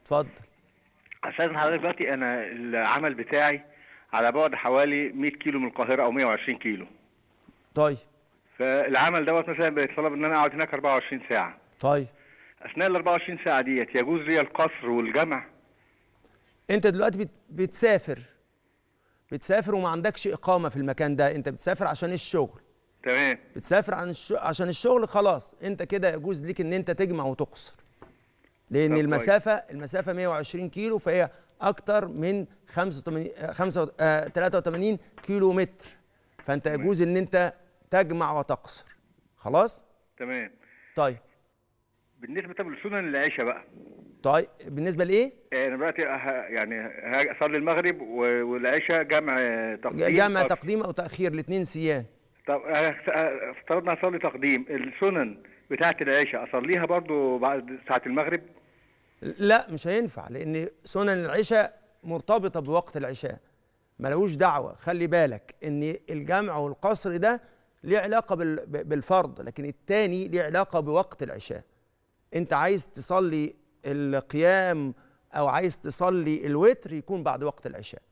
اتفضل استاذن حضرتك دلوقتي انا العمل بتاعي على بعد حوالي 100 كيلو من القاهره او 120 كيلو طيب فالعمل دوت مثلا بيتطلب ان انا اقعد هناك 24 ساعه طيب اثناء ال 24 ساعه ديت يجوز لي القصر والجمع انت دلوقتي بت... بتسافر بتسافر وما عندكش اقامه في المكان ده انت بتسافر عشان الشغل تمام بتسافر عن الش... عشان الشغل خلاص انت كده يجوز ليك ان انت تجمع وتقصر لان طب كويس. المسافه المسافه 120 كيلو فهي اكتر من 85 5 83 كيلو متر فانت يجوز ان انت تجمع وتقصر خلاص تمام طيب بالنسبه طب لسنن العشاء بقى طيب بالنسبه لايه انا دلوقتي ه- يعني هاجي اصلي المغرب و- والعشاء جمع تقديم جمع قصر. تقديم او تاخير الاثنين سيان طب أنا افترضنا اصلي تقديم السنن بتاعه العشاء اصليها برضو بعد ساعه المغرب لا مش هينفع لان سنن العشاء مرتبطه بوقت العشاء ملوش دعوه خلي بالك ان الجمع والقصر ده ليه علاقه بال- ب- بالفرض لكن التاني ليه علاقه بوقت العشاء انت عايز تصلي القيام او عايز تصلي الوتر يكون بعد وقت العشاء